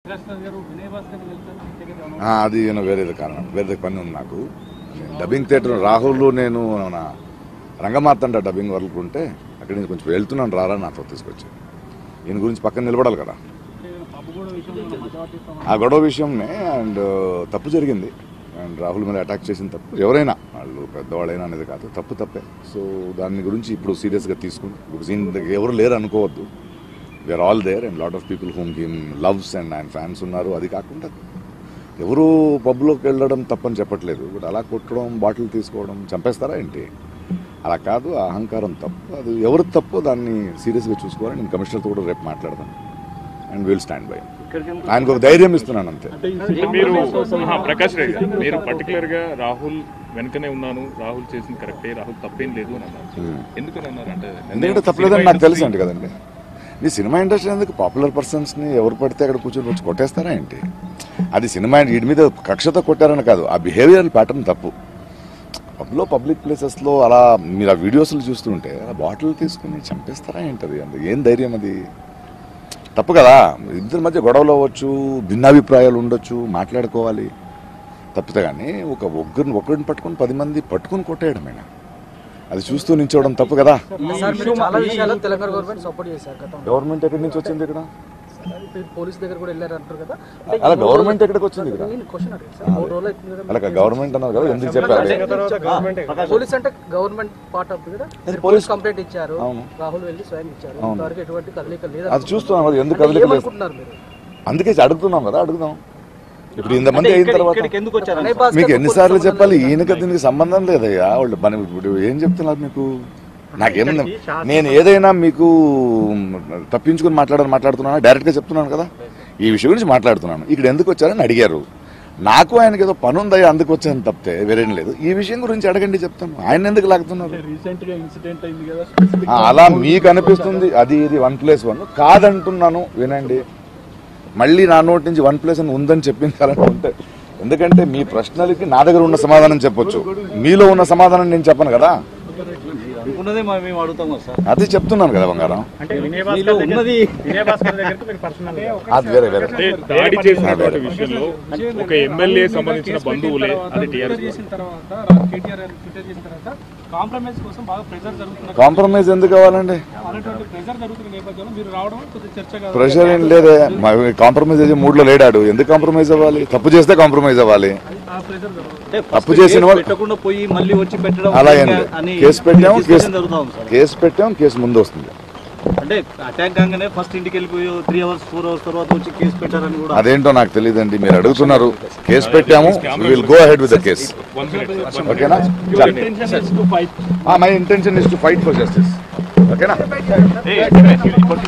కృష్ణరాజు గారు వినయ్ భాస్కర్ వెళ్తారు వ్యక్తిగత అనుభవం. ఆ, అది నేను వేరేది కారణం వేరేది పని ఉంది నాకు నేను డబ్బింగ్ థియేటర్ రాహుల్ నేను నా రంగమార్తండ డబ్బింగ్ వరకు ఉంటే అక్కడి నుంచి కొంచెం వెళ్తున్నాను రారా నాతో తీసుకొచ్చి ఈయన గురించి పక్కన నిలబడాలి కదా అంటే పప్పు కూడా విషయంలో మధ్యవర్తిత్వం ఆ గొడవ విషయంనే అండ్ తప్పు జరిగింది అండ్ రాహుల్ మీద అటాక్ చేసిన తప్పు ఎవరైనా వాళ్ళు పెద్దవాళ్ళైనా అనేది కాదు తప్పు తప్పే సో దాని గురించి ఇప్పుడు సీరియస్గా తీసుకుని బికాస్ ఈయన ఎవరు లేరు అనుకోవద్దు we're all there and lot of people whom him loves and ఆయన ఫ్యాన్స్ ఉన్నారు అది కాకుండా ఎవరు పబ్లోకి వెళ్ళడం తప్పని చెప్పట్లేదు బట్ అలా కొట్టడం బాటిల్ తీసుకోవడం చంపేస్తారా ఏంటి అలా కాదు ఆ అహంకారం తప్పు అది ఎవరు తప్పు దాన్ని సీరియస్గా చూసుకోవాలి నేను కమిషనర్తో కూడా రేపు మాట్లాడతాను అండ్ విల్ స్టాండ్ బై ఆయనకు ఒక ధైర్యం ఇస్తున్నాను అంతే మీరు ఆహా, ప్రకాష్ రెడ్డి గారు, మీరు పర్టికులర్ గా రాహుల్ వెనకనే ఉన్నాను రాహుల్ చేసింది కరెక్టే రాహుల్ తప్పేం లేదు అని అన్నారు ఎందుకని అన్నారు అంటే ఎందుకంటే తప్పలేదని నాకు తెలుసు అండి కదండి ఈ సినిమా ఇండస్ట్రీ ఎందుకు పాపులర్ పర్సన్స్ని ఎవరు పడితే అక్కడ కూర్చొని వచ్చి కొట్టేస్తారా ఏంటి అది సినిమా వీటి మీద కక్షతో కొట్టారని కాదు ఆ బిహేవియరల్ ప్యాటర్న్ తప్పు పబ్లో పబ్లిక్ ప్లేసెస్లో అలా మీరు ఆ వీడియోస్లో చూస్తుంటే అలా బాటిల్ తీసుకుని చంపేస్తారా ఏంటది అందుకు ఏం ధైర్యం అది తప్పు కదా ఇద్దరి మధ్య గొడవలు అవ్వచ్చు భిన్నాభిప్రాయాలు ఉండొచ్చు మాట్లాడుకోవాలి తప్పితే కానీ ఒక ఒక్కరిని ఒక్కరిని పట్టుకొని పది మంది పట్టుకొని కొట్టేయడమేనా అది చూస్తూ నించోవడం తప్పు కదా సార్ మీరు చాలా విషయాల్లో తెలంగాణ గవర్నమెంట్ సపోర్ట్ చేశారు గతంలో గవర్నమెంట్ ఎక్కడి నుంచి వచ్చింది ఇక్కడ ఇప్పుడు పోలీస్ దగ్గర కూడా వెళ్ళారు అంటారు కదా అలా గవర్నమెంట్ ఎక్కడికి వచ్చింది ఇక్కడ నేను క్వశ్చన్ అడిగాను సార్ మూడు రోజులు అవుతుంది కదా అలా గవర్నమెంట్ అన్నారు కదా ఎందుకు చెప్పారు పోలీస్ అంటే గవర్నమెంట్ పార్ట్ ఆఫ్ కదా అది పోలీస్ పోలీస్ కంప్లైంట్ ఇచ్చారు అవును. రాహుల్ వెళ్ళి స్వయం ఇచ్చారు ఇంతవరకు ఎటువంటి కదలిక లేదు అది చూస్తున్నాం కదా ఎందుకు అంటే కదలిక లేదు ఏమనుకుంటున్నారు మీరు అందుకే అడుగుతున్నాం కదా అడుగుదాం ఇప్పుడు ఇంతమంది అయిన తర్వాత ఎందుకు వచ్చారు వినయ్ భాస్కర్ మీకు కు ఎన్నిసార్లు పోలీస్ చెప్పాలి సంబంధం ఈయనకి దీనికి సంబంధం లేదయ్యా వాళ్ళు మన ఇప్పుడు ఏం చెప్తున్నారు మీకు నాకేం నేను ఏదైనా మీకు తప్పించుకుని మాట్లాడాలని మాట్లాడుతున్నాను డైరెక్ట్గా చెప్తున్నాను కదా ఈ విషయం గురించి మాట్లాడుతున్నాను ఇక్కడ ఎందుకు వచ్చారని అడిగారు నాకు ఆయనకి ఏదో పని ఉందయ్యా అందుకు వచ్చాను తప్పితే వేరేం లేదు ఈ విషయం గురించి అడగండి చెప్తాను ఆయన ఎందుకు లాగుతున్నారు రీసెంట్ గా ఇన్సిడెంట్ అయింది కదా ఆ, అలా మీకు అనిపిస్తుంది అది ఇది వన్ ప్లేస్ వన్ కాదంటున్నాను వినండి మళ్ళీ నా నోటి నుంచి వన్ ప్లేస్ అని ఉందని చెప్పింది అలాంటి ఉంటే ఎందుకంటే మీ ప్రశ్నలకి నా దగ్గర ఉన్న సమాధానం చెప్పొచ్చు మీలో ఉన్న సమాధానం నేను చెప్పను కదా అనుకున్నదే మనం మేము అడుగుతాం కదా సార్ అది చెప్తున్నాను కదా బంగారం అంటే వినయ్ మీలో ఉన్నది వినయ్ భాస్కర్ దగ్గరికి మీరు పర్సనల్ అది వేరే వేరే అంటే దాడి చేసినటువంటి విషయంలో ఒక ఎమ్మెల్యే సంబంధించిన బంధువులే అది టీఆర్ఎస్ చేసిన తర్వాత రా- కేటీఆర్ గారు ట్విట్టర్ చేసిన తర్వాత కాంప్రమైజ్ కోసం బాగా ప్రెజర్ జరుగుతున్న కాంప్రమైజ్ ఎందుకు కావాలండి అనేటువంటి ప్రెజర్ జరుగుతున్న నేపథ్యంలో మీరు రావడం కొద్దిగా చర్చ కాదు ప్రెషర్ ఏం లేదే కాంప్రమైజ్ అయ్యే మూడ్లో లేడాడు ఎందుకు కాంప్రమైజ్ అవ్వాలి తప్పు చేస్తే కాంప్రమైజ్ అవ్వాలి ఆ ప్రెజర్ జరుగుతుంది అంటే తప్పు చేసిన వాళ్ళు- పెట్టకుండా పోయి మళ్ళీ వచ్చి పెట్టడం అలా ఏం లేదు అని కేసు పెట్టాము కేసు discussion జరుగుతా ఉంది సార్ కేసు పెట్టాము కేసు ముందు వస్తుంది అంటే అటాక్ కాగానే ఫస్ట్ ఇంటికి వెళ్ళిపోయి త్రీ అవర్స్ ఫోర్ అవర్స్ తర్వాత వచ్చి కేసు పెట్టారని కూడా అదేంటో నాకు తెలియదండి మీరు అడుగుతున్నారు కేసు పెట్టాము will go ahead with the case one minute ఓకేనా my intention is to fight for justice ఓకేనా